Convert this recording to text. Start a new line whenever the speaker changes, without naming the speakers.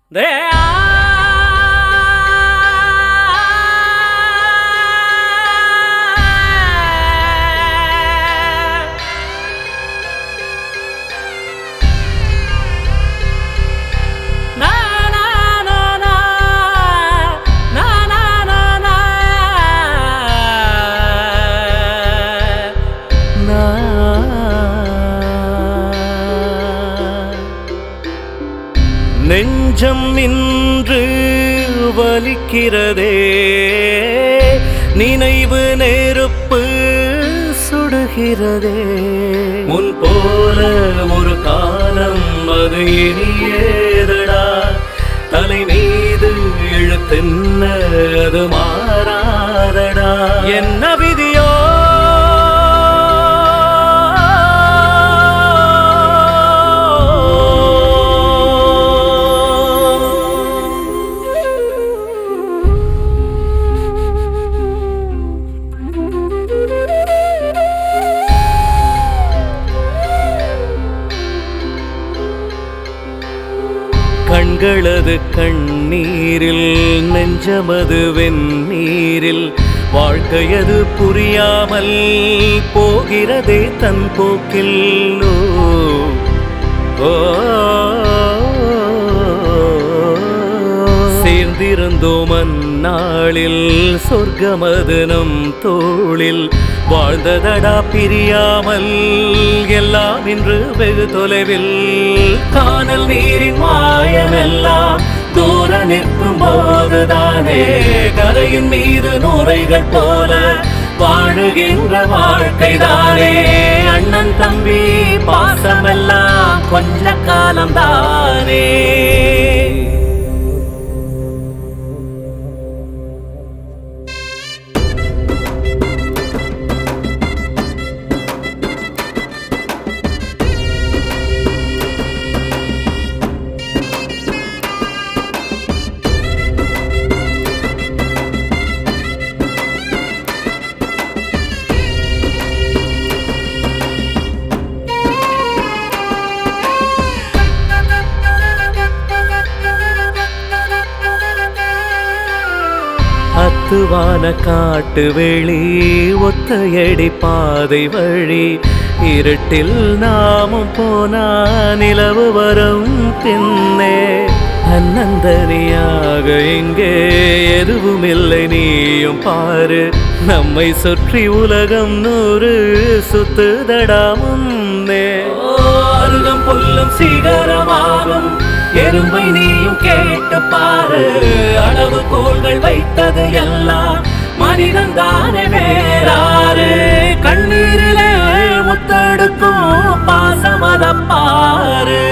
நெஞ்சம் இன்று வலிக்கிறதே நினைவு நெருப்பு சுடுகிறதே முன் போல ஒரு காலம் அது இனியேதடா தலை மீது இழுத்தென்ன அது மாறாதடா என்ன விதியோ கண்களது கண்ணீரில் நெஞ்சமது வெந்நீரில் வாழ்க்கையது புரியாமல் போகிறதே தன் போக்கில் ஓ, ஓ, சேர்ந்திருந்தோம் அந்நாளில் சொர்க்கமது நம் தோளில் வாழ்ந்ததடா பிரியாமல் எல்லாம் இன்று வெகு தொலைவில் காணல் நீரின் மாயமெல்லாம் தூர நிற்கும் போதுதானே கரையின் மீது நுரைகள் போல வாழுகின்ற வாழ்க்கைதானே அண்ணன் தம்பி பாசமெல்லாம் கொஞ்ச காலம்தானே அத்துவான காட்டு வெளி ஒத்தையடி பாதை வழி இருட்டில் நாமும் போனா நிலவு வரும் பின்னே அன்னந்தனியாக இங்கே எதுவும் இல்லை நீயும் பாரு நம்மை சுற்றி உலகம் நூறு சுத்துதடா முன்னே அருகம் புல்லும் சிகரமாகும் எறும்பை நீயும் கேட்டு பாரு அளவு கோள்கள் வைத்தது எல்லாம் மனிதன் தானே வேறாரு கண்ணீரிலே முத்தெடுக்கும் பாசமத பாரு